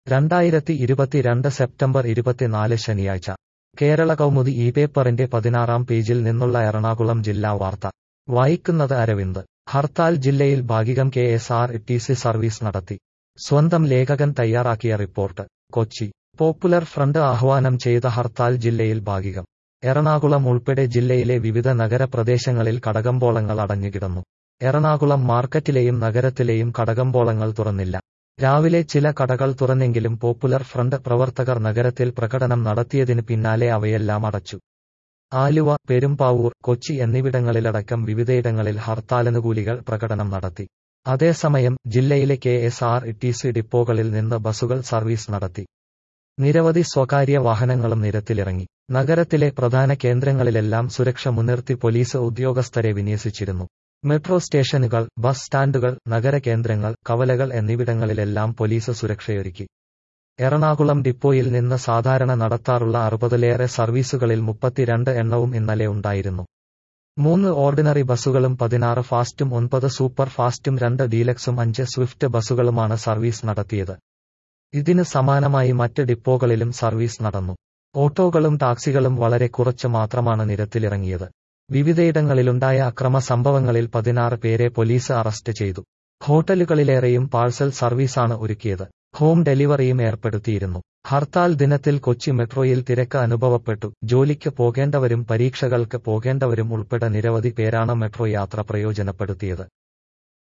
രണ്ടായിരത്തി ഇരുപത്തിരണ്ട് സെപ്റ്റംബർ ഇരുപത്തിനാല് ശനിയാഴ്ച കേരള കൗമുദി ഈ പേപ്പറിന്റെ പതിനാറാം പേജിൽ നിന്നുള്ള എറണാകുളം ജില്ലാ വാർത്ത വായിക്കുന്നത് അരവിന്ദ് ഹർത്താൽ ജില്ലയിൽ ഭാഗികം K S R T C service നടത്തി സ്വന്തം ലേഖകൻ തയ്യാറാക്കിയ റിപ്പോർട്ട് കൊച്ചി പോപ്പുലർ ഫ്രണ്ട് ആഹ്വാനം ചെയ്ത ഹർത്താൽ ജില്ലയിൽ ഭാഗികം എറണാകുളം ഉൾപ്പെടെ ജില്ലയിലെ വിവിധ നഗരപ്രദേശങ്ങളിൽ കടകമ്പോളങ്ങൾ അടഞ്ഞുകിടന്നു എറണാകുളം മാർക്കറ്റിലെയും നഗരത്തിലെയും കടകമ്പോളങ്ങൾ തുറന്നില്ല രാവിലെ ചില കടകൾ തുറന്നെങ്കിലും പോപ്പുലർ ഫ്രണ്ട് പ്രവർത്തകർ നഗരത്തിൽ പ്രകടനം നടത്തിയതിന് പിന്നാലെ അവയെല്ലാം അടച്ചു ആലുവ പെരുമ്പാവൂർ കൊച്ചി എന്നിവിടങ്ങളിലടക്കം വിവിധയിടങ്ങളിൽ ഹർത്താലനുകൂലികൾ പ്രകടനം നടത്തി അതേസമയം ജില്ലയിലെ K S R T C ഡിപ്പോകളിൽ നിന്ന് ബസുകൾ സർവീസ് നടത്തി നിരവധി സ്വകാര്യ വാഹനങ്ങളും നിരത്തിലിറങ്ങി നഗരത്തിലെ പ്രധാന കേന്ദ്രങ്ങളിലെല്ലാം സുരക്ഷ മുൻനിർത്തി പോലീസ് ഉദ്യോഗസ്ഥരെ വിന്യസിച്ചിരുന്നു മെട്രോ സ്റ്റേഷനുകൾ ബസ് സ്റ്റാൻഡുകൾ നഗരകേന്ദ്രങ്ങൾ കവലകൾ എന്നിവിടങ്ങളിലെല്ലാം പോലീസ് സുരക്ഷയൊരുക്കി എറണാകുളം ഡിപ്പോയിൽ നിന്ന് സാധാരണ നടത്താറുള്ള അറുപതിലേറെ സർവീസുകളിൽ മുപ്പത്തിരണ്ട് എണ്ണവും ഇന്നലെ ഉണ്ടായിരുന്നു മൂന്ന് ഓർഡിനറി ബസുകളും പതിനാറ് ഫാസ്റ്റും ഒൻപത് സൂപ്പർ ഫാസ്റ്റും രണ്ട് ഡീലക്സും അഞ്ച് സ്വിഫ്റ്റ് ബസുകളുമാണ് സർവീസ് നടത്തിയത് ഇതിന് സമാനമായി മറ്റ് ഡിപ്പോകളിലും സർവീസ് നടന്നു ഓട്ടോകളും ടാക്സികളും വളരെ കുറച്ച് മാത്രമാണ് നിരത്തിലിറങ്ങിയത് വിവിധയിടങ്ങളിലുണ്ടായ അക്രമ സംഭവങ്ങളിൽ പതിനാറ് പേരെ പോലീസ് അറസ്റ്റ് ചെയ്തു ഹോട്ടലുകളിലേറെയും പാഴ്സൽ സർവീസാണ് ഒരുക്കിയത് ഹോം ഡെലിവറിയും ഏർപ്പെടുത്തിയിരുന്നു ഹർത്താൽ ദിനത്തിൽ കൊച്ചി മെട്രോയിൽ തിരക്ക് അനുഭവപ്പെട്ടു ജോലിക്ക് പോകേണ്ടവരും പരീക്ഷകൾക്ക് പോകേണ്ടവരും ഉൾപ്പെടെ നിരവധി പേരാണ് മെട്രോ യാത്ര പ്രയോജനപ്പെടുത്തിയത്